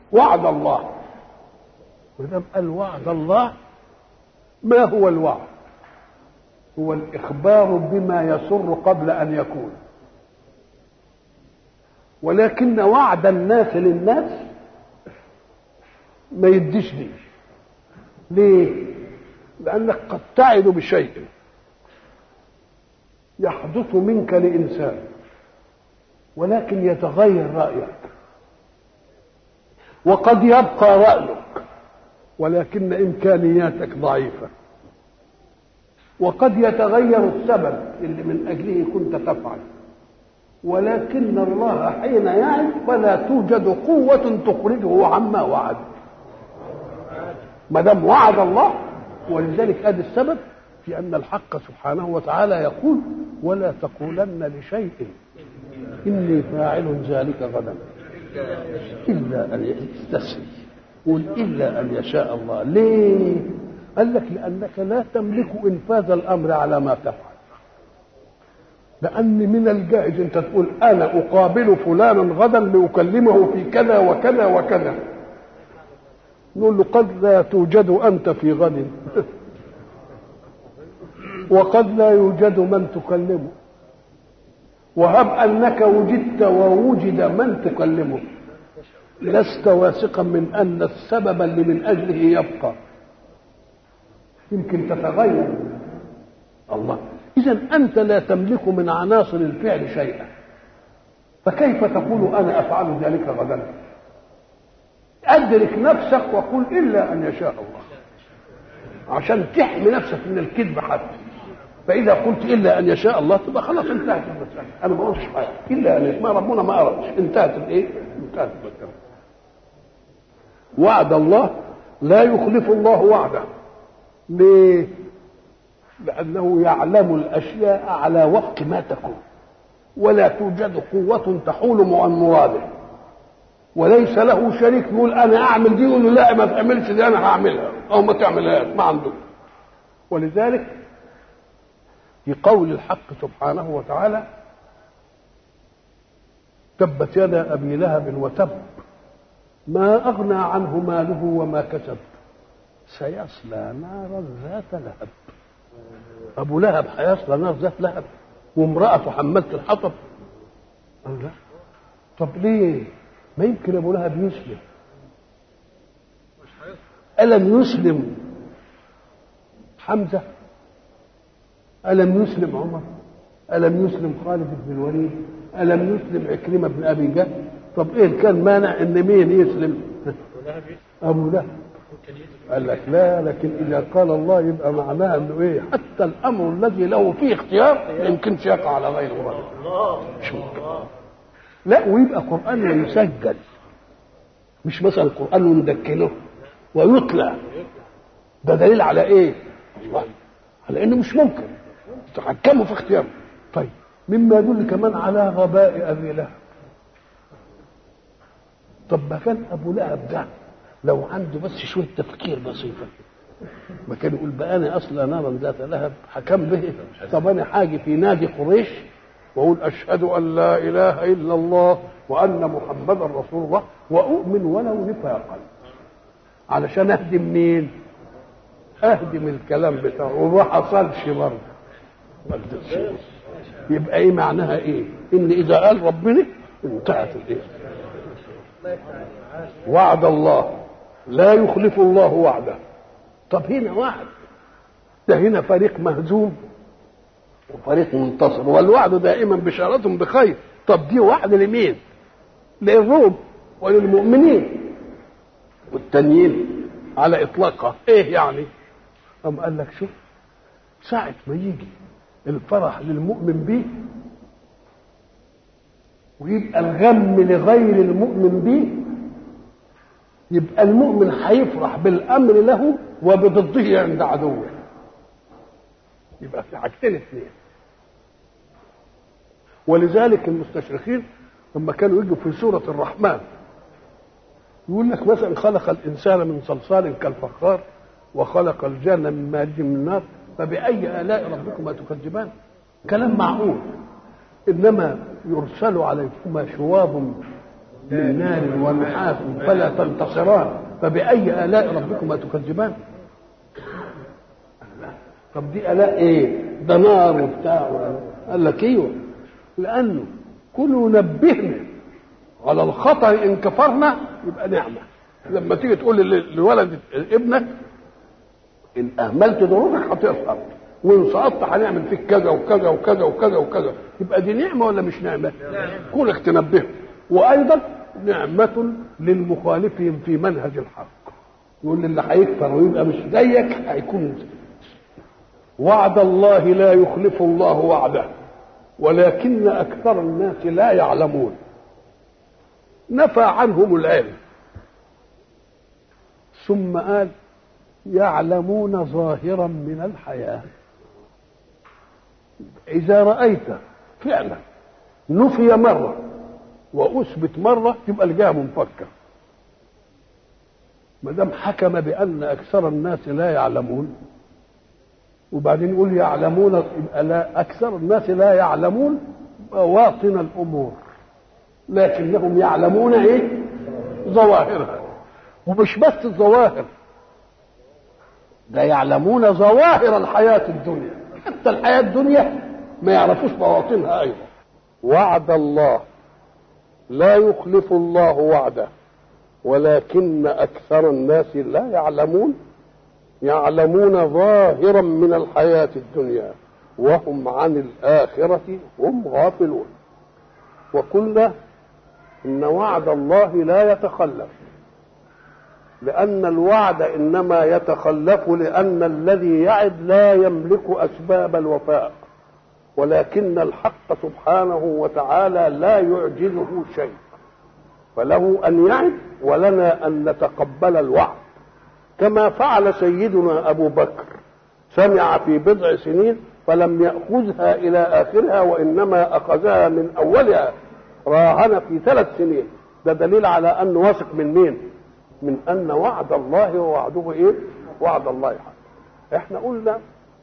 وعد الله ودام قال وعد الله ما هو الوعد هو الإخبار بما يسر قبل أن يكون ولكن وعد الناس للناس ما يديش دي ليه لأنك قد تعد بشيء يحدث منك لإنسان ولكن يتغير رأيك وقد يبقى رأيك ولكن إمكانياتك ضعيفة وقد يتغير السبب اللي من أجله كنت تفعل ولكن الله حين يعد فلا توجد قوة تخرجه عما وعد ما دام وعد الله ولذلك هذا السبب في أن الحق سبحانه وتعالى يقول ولا تقولن لشيء إني فاعل ذلك غدا إلا أن يستسري قل إلا أن يشاء الله ليه؟ قال لك لأنك لا تملك إنفاذ الأمر على ما تفعل لأن من الجائز أنت تقول أنا أقابل فلانا غدا لأكلمه في كذا وكذا وكذا نقول له قد لا توجد أنت في غد وقد لا يوجد من تكلمه وهب أنك وجدت ووجد من تكلمه لست واثقا من أن السبب اللي من أجله يبقى يمكن تتغير الله إذا أنت لا تملك من عناصر الفعل شيئا فكيف تقول أنا أفعل ذلك غدا أدرك نفسك وقل إلا أن يشاء الله عشان تحمي نفسك من الكذب حتى فإذا قلت إلا أن يشاء الله تبقى خلاص انتهت المسألة أنا ما قلتش حاجة إلا أن ما ربنا ما أردش انتهت الإيه؟ انتهت المسألة وعد الله لا يخلف الله وعده ليه؟ لأنه يعلم الأشياء على وقت ما تكون ولا توجد قوة تحول عن مراده وليس له شريك يقول أنا أعمل دي يقول له لا ما تعملش دي أنا هعملها أو ما تعملهاش ما عنده ولذلك في قول الحق سبحانه وتعالى تبت يدا أبي لهب وتب ما أغنى عنه ماله وما كسب سيصلى نارا ذات لهب أبو لهب هيصلى نار ذات لهب وامرأته حملت الحطب قال لا طب ليه ما يمكن أبو لهب يسلم ألم يسلم حمزة ألم يسلم عمر ألم يسلم خالد بن الوليد ألم يسلم عكرمة بن أبي جهل طب إيه كان مانع إن مين يسلم أبو لهب قال لك لا لكن إذا قال الله يبقى معناها إنه إيه حتى الأمر الذي له فيه اختيار ما يمكنش يقع على غير مراد لا ويبقى قرآن ويسجل مش مثلا القرآن وندكنه ويتلى ده دليل على إيه؟ الله على إنه مش ممكن تحكموا في اختياره طيب مما يدل كمان على غباء ابي لهب طب ما كان ابو لهب ده لو عنده بس شويه تفكير بسيطه ما كان يقول بقى انا اصلا نارا ذات لهب حكم به طب انا حاجه في نادي قريش واقول اشهد ان لا اله الا الله وان محمدا رسول الله واؤمن ولو نفاقا علشان اهدم مين؟ اهدم الكلام بتاعه وما حصلش برضه يبقى ايه معناها ايه ان اذا قال ربنا انتهت الايه وعد الله لا يخلف الله وعده طب هنا وعد ده هنا فريق مهزوم وفريق منتصر والوعد دائما بشارة بخير طب دي وعد لمين للروم وللمؤمنين والتانيين على اطلاقها ايه يعني أم قال لك شوف ساعة ما يجي الفرح للمؤمن به ويبقى الغم لغير المؤمن به يبقى المؤمن هيفرح بالامر له وبضده عند عدوه يبقى في حاجتين اثنين ولذلك المستشرقين لما كانوا يجوا في سوره الرحمن يقول لك مثلا خلق الانسان من صلصال كالفخار وخلق الجنه من مارج من النار فبأي آلاء ربكما تكذبان كلام معقول إنما يرسل عليكما شواب من نار ونحاس فلا تنتصران فبأي آلاء ربكما تكذبان طب دي آلاء ايه ده نار وبتاع قال لك ايوه لأنه كل نبهنا على الخطر إن كفرنا يبقى نعمة لما تيجي تقول للولد ابنك إن أهملت ظروفك هتسقط وإن سقطت هنعمل فيك كذا وكذا وكذا وكذا وكذا يبقى دي نعمة ولا مش نعمة؟ كونك تنبهه وأيضا نعمة للمخالفين في منهج الحق يقول اللي هيكفر ويبقى مش زيك هيكون وعد الله لا يخلف الله وعده ولكن أكثر الناس لا يعلمون نفى عنهم العلم ثم قال يعلمون ظاهرا من الحياة إذا رأيت فعلا نفي مرة وأثبت مرة يبقى الجهة منفكة ما دام حكم بأن أكثر الناس لا يعلمون وبعدين يقول يعلمون يبقى لا أكثر الناس لا يعلمون بواطن الأمور لكنهم يعلمون إيه؟ ظواهرها ومش بس الظواهر ده يعلمون ظواهر الحياة الدنيا حتى الحياة الدنيا ما يعرفوش بواطنها أيضا وعد الله لا يخلف الله وعده ولكن أكثر الناس لا يعلمون يعلمون ظاهرا من الحياة الدنيا وهم عن الآخرة هم غافلون وقلنا إن وعد الله لا يتخلف لأن الوعد إنما يتخلف لأن الذي يعد لا يملك أسباب الوفاء ولكن الحق سبحانه وتعالى لا يعجزه شيء فله أن يعد ولنا أن نتقبل الوعد كما فعل سيدنا أبو بكر سمع في بضع سنين فلم يأخذها إلى آخرها وإنما أخذها من أولها راهن في ثلاث سنين ده دليل على أنه واثق من مين من أن وعد الله ووعده إيه وعد الله حق احنا قلنا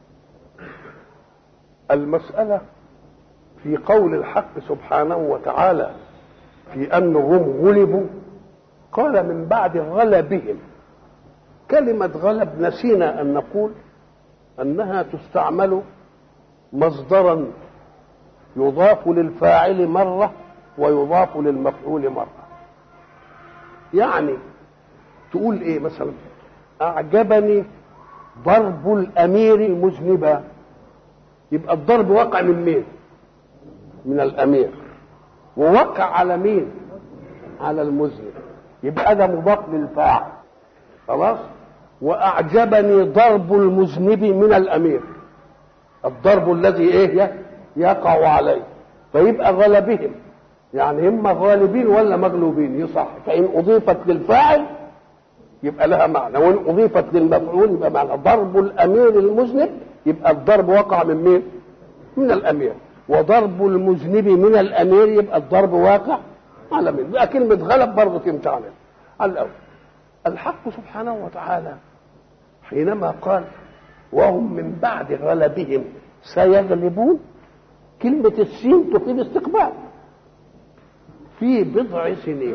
المسألة في قول الحق سبحانه وتعالى في أن الروم غلبوا قال من بعد غلبهم كلمة غلب نسينا أن نقول أنها تستعمل مصدرا يضاف للفاعل مرة ويضاف للمفعول مرة يعني تقول ايه مثلا اعجبني ضرب الامير مذنبا يبقى الضرب وقع من مين من الامير ووقع على مين على المذنب يبقى ده مضاف للفاعل خلاص واعجبني ضرب المذنب من الامير الضرب الذي ايه يقع عليه فيبقى غلبهم يعني هم غالبين ولا مغلوبين يصح فان اضيفت للفاعل يبقى لها معنى وان اضيفت للمفعول يبقى معنى ضرب الامير المذنب يبقى الضرب وقع من مين من الامير وضرب المذنب من الامير يبقى الضرب واقع على مين يبقى كلمه غلب برضه تمشي على الاول الحق سبحانه وتعالى حينما قال وهم من بعد غلبهم سيغلبون كلمة السين تفيد استقبال في بضع سنين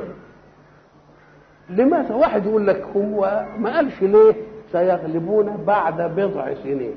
لماذا واحد يقول لك هو ما قالش ليه سيغلبون بعد بضع سنين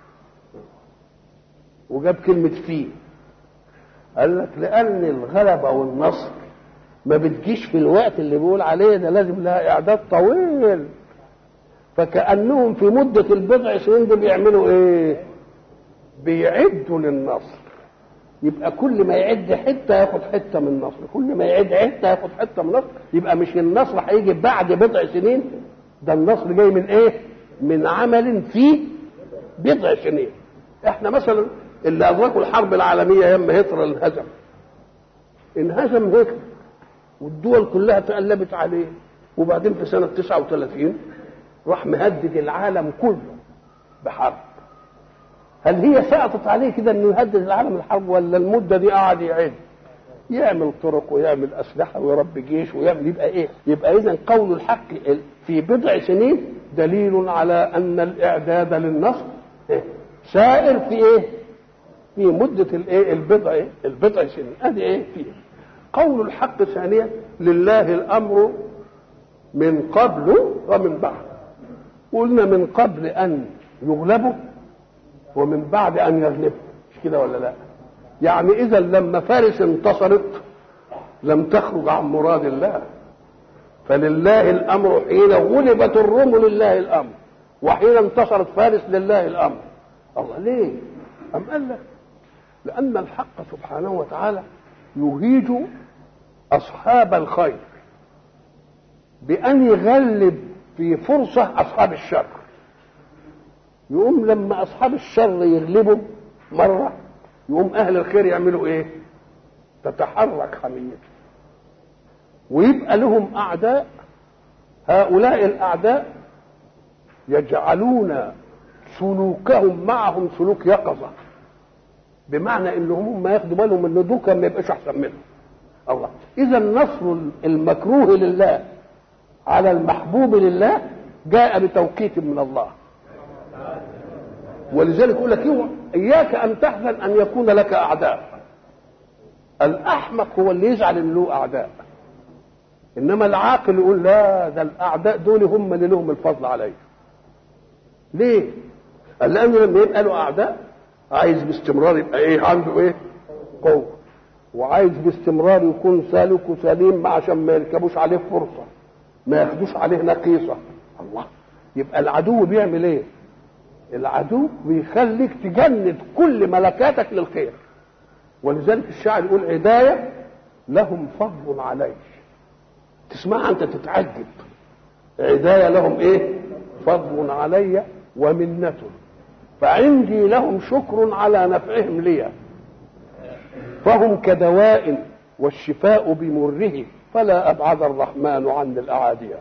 وجاب كلمة في قال لك لأن الغلبة والنصر ما بتجيش في الوقت اللي بيقول عليه ده لازم لها إعداد طويل فكأنهم في مدة البضع سنين دي بيعملوا إيه؟ بيعدوا للنصر يبقى كل ما يعد حته ياخد حته من النصر كل ما يعد حته ياخد حته من النصر يبقى مش النصر هيجي بعد بضع سنين ده النصر جاي من ايه من عمل فيه بضع سنين احنا مثلا اللي ادركوا الحرب العالميه ياما هتلر انهزم انهزم هتلر والدول كلها تقلبت عليه وبعدين في سنه 39 راح مهدد العالم كله بحرب هل هي سقطت عليه كده انه يهدد العالم الحرب ولا المده دي قعد يعد يعمل طرق ويعمل اسلحه ويربي جيش ويعمل يبقى ايه؟ يبقى اذا قول الحق في بضع سنين دليل على ان الاعداد للنصر سائر في ايه؟ في مده الايه؟ البضع البضع سنين ادي ايه فيه؟ قول الحق ثانيا لله الامر من قبل ومن بعد قلنا من قبل ان يغلبوا ومن بعد ان يغلبوا مش كده ولا لا يعني اذا لما فارس انتصرت لم تخرج عن مراد الله فلله الامر حين غلبت الروم لله الامر وحين انتصرت فارس لله الامر الله ليه ام قال لك لان الحق سبحانه وتعالى يهيج اصحاب الخير بان يغلب في فرصه اصحاب الشر يقوم لما اصحاب الشر يغلبوا مره يقوم اهل الخير يعملوا ايه تتحرك حميته ويبقى لهم اعداء هؤلاء الاعداء يجعلون سلوكهم معهم سلوك يقظه بمعنى انهم هم ياخدوا بالهم ان دوكا ما يبقاش احسن منهم الله اذا النصر المكروه لله على المحبوب لله جاء بتوقيت من الله ولذلك يقول لك اياك ان تحزن ان يكون لك اعداء الاحمق هو اللي يزعل ان له اعداء انما العاقل يقول لا ده الاعداء دول هم اللي لهم الفضل علي ليه قال لانه لما يبقى له اعداء عايز باستمرار يبقى ايه عنده ايه قوه وعايز باستمرار يكون سالك وسليم عشان ما يركبوش عليه فرصه ما ياخدوش عليه نقيصه الله يبقى العدو بيعمل ايه العدو بيخليك تجند كل ملكاتك للخير ولذلك الشاعر يقول عدايه لهم فضل علي تسمعها انت تتعجب عدايه لهم ايه فضل علي ومنه فعندي لهم شكر على نفعهم لي فهم كدواء والشفاء بمره فلا أبعد الرحمن عن الأعادية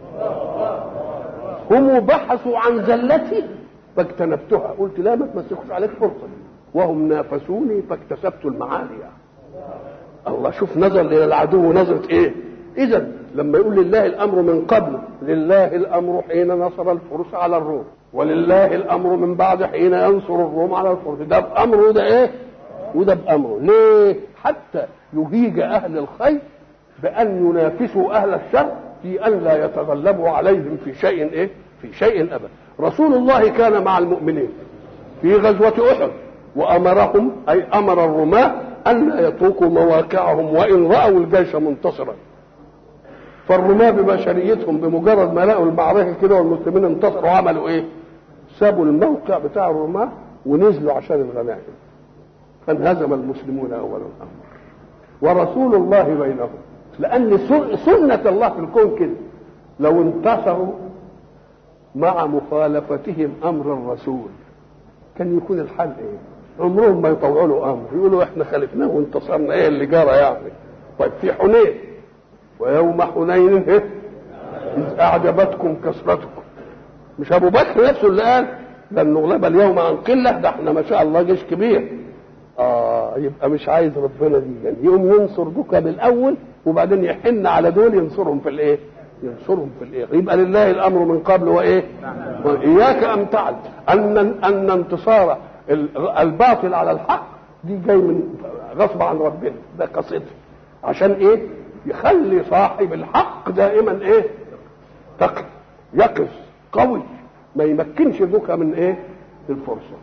هم بحثوا عن زلتي فاجتنبتها قلت لا ما تمسكوش عليك فرصة وهم نافسوني فاكتسبت المعالي الله شوف نظر للعدو نظرة ايه اذا لما يقول لله الامر من قبل لله الامر حين نصر الفرس على الروم ولله الامر من بعد حين ينصر الروم على الفرس ده بامره وده ايه وده بامره ليه حتى يهيج اهل الخير بان ينافسوا اهل الشر في ان لا يتغلبوا عليهم في شيء ايه في شيء ابدا رسول الله كان مع المؤمنين في غزوه احد وامرهم اي امر الرماه ان لا يتركوا مواقعهم وان راوا الجيش منتصرا فالرماة ببشريتهم بمجرد ما لقوا المعركة كده والمسلمين انتصروا عملوا ايه؟ سابوا الموقع بتاع الرماة ونزلوا عشان الغنائم. فانهزم المسلمون أول الأمر. ورسول الله بينهم لأن سنة الله في الكون كده لو انتصروا مع مخالفتهم أمر الرسول كان يكون الحل ايه؟ عمرهم ما يطوعوا له امر يقولوا احنا خالفناه وانتصرنا ايه اللي جرى يعني طيب في حنين ويوم حنين ايه اذ اعجبتكم كثرتكم مش ابو بكر نفسه اللي قال لن نغلب اليوم عن قله ده احنا ما شاء الله جيش كبير اه يبقى مش عايز ربنا دي يعني يقوم ينصر دوكا بالاول وبعدين يحن على دول ينصرهم في الايه ينصرهم في الايه يبقى لله الامر من قبل وايه واياك ان تعلم ان ان انتصار الباطل على الحق دي جاي من غصب عن ربنا ده قصيده عشان ايه يخلي صاحب الحق دائما ايه تقي يقظ قوي ما يمكنش ذوك من ايه الفرصه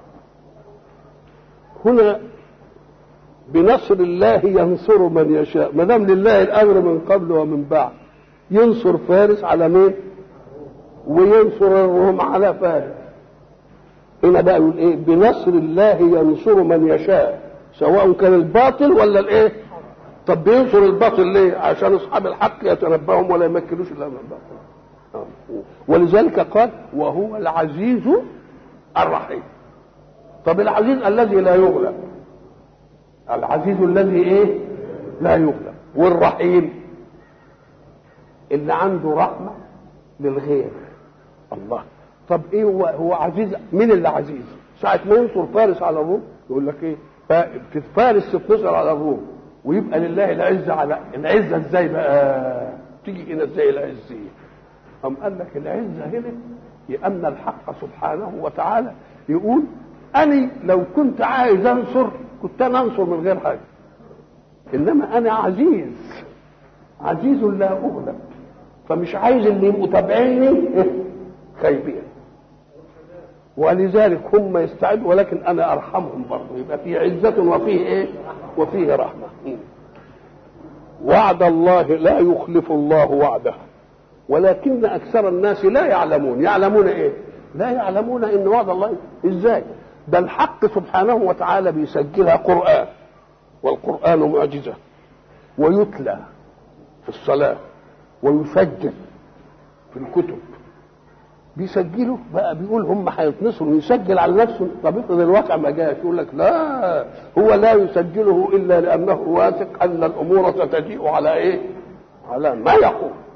هنا بنصر الله ينصر من يشاء ما دام لله الامر من قبل ومن بعد ينصر فارس على مين وينصر الروم على فارس هنا بقى يقول ايه بنصر الله ينصر من يشاء سواء كان الباطل ولا الايه طب بينصر الباطل ليه عشان اصحاب الحق يتنبههم ولا يمكنوش الا من الباطل ولذلك قال وهو العزيز الرحيم طب العزيز الذي لا يغلب العزيز الذي ايه لا يغلب والرحيم اللي عنده رحمه للغير الله طب ايه هو هو عزيز مين اللي عزيز ساعه ما ينصر فارس على الروم يقول لك ايه فارس تنتصر على الروم ويبقى لله العزه على العزه ازاي بقى تيجي هنا ازاي العزه قام قال لك العزه هنا لان الحق سبحانه وتعالى يقول أنا لو كنت عايز أنصر كنت أنا أنصر من غير حاجة انما انا عزيز عزيز لا اغلب فمش عايز اللي يبقوا تابعيني خايبين ولذلك هم يستعدوا ولكن انا ارحمهم برضه يبقى في عزه وفيه ايه وفيه رحمه وعد الله لا يخلف الله وعده ولكن اكثر الناس لا يعلمون يعلمون ايه لا يعلمون ان وعد الله ازاي ده الحق سبحانه وتعالى بيسجلها قران والقران معجزه ويتلى في الصلاه ويسجل في الكتب بيسجلوا بقى بيقول هم هيتنصروا ويسجل على نفسه طب افرض الواقع ما جاش يقول لك لا هو لا يسجله الا لانه واثق ان الامور ستجيء على ايه؟ على ما يقول